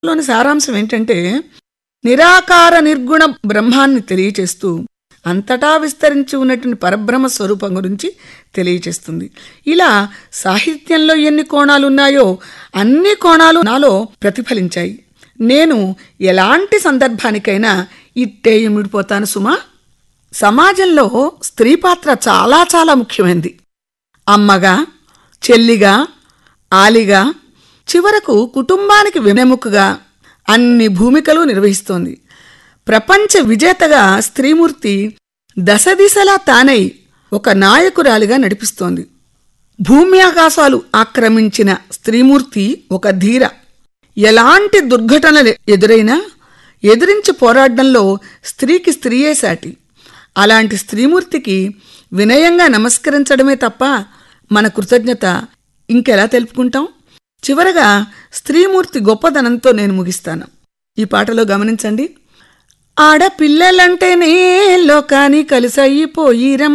లోని సారాంశం ఏంటంటే నిరాకార నిర్గుణ బ్రహ్మాన్ని తెలియచేస్తూ అంతటా విస్తరించి ఉన్నటువంటి పరబ్రహ్మ స్వరూపం గురించి తెలియచేస్తుంది ఇలా సాహిత్యంలో ఎన్ని కోణాలు ఉన్నాయో అన్ని కోణాలు నాలో ప్రతిఫలించాయి నేను ఎలాంటి సందర్భానికైనా ఇట్టే ఇమిడిపోతాను సుమా సమాజంలో స్త్రీ పాత్ర చాలా చాలా ముఖ్యమైనది అమ్మగా చెల్లిగా ఆలిగా చివరకు కుటుంబానికి వెన్నెముకగా అన్ని భూమికలు నిర్వహిస్తోంది ప్రపంచ విజేతగా స్త్రీమూర్తి దశ దిశలా తానై ఒక నాయకురాలిగా నడిపిస్తోంది భూమి ఆకాశాలు ఆక్రమించిన స్త్రీమూర్తి ఒక ధీర ఎలాంటి దుర్ఘటనలు ఎదురైనా ఎదిరించి పోరాడడంలో స్త్రీకి స్త్రీయే సాటి అలాంటి స్త్రీమూర్తికి వినయంగా నమస్కరించడమే తప్ప మన కృతజ్ఞత ఇంకెలా తెలుపుకుంటాం చివరగా స్త్రీమూర్తి గొప్పదనంతో నేను ముగిస్తాను ఈ పాటలో గమనించండి ఆడపిల్లలంటేనే లోకాని కలిసయిపోయిరం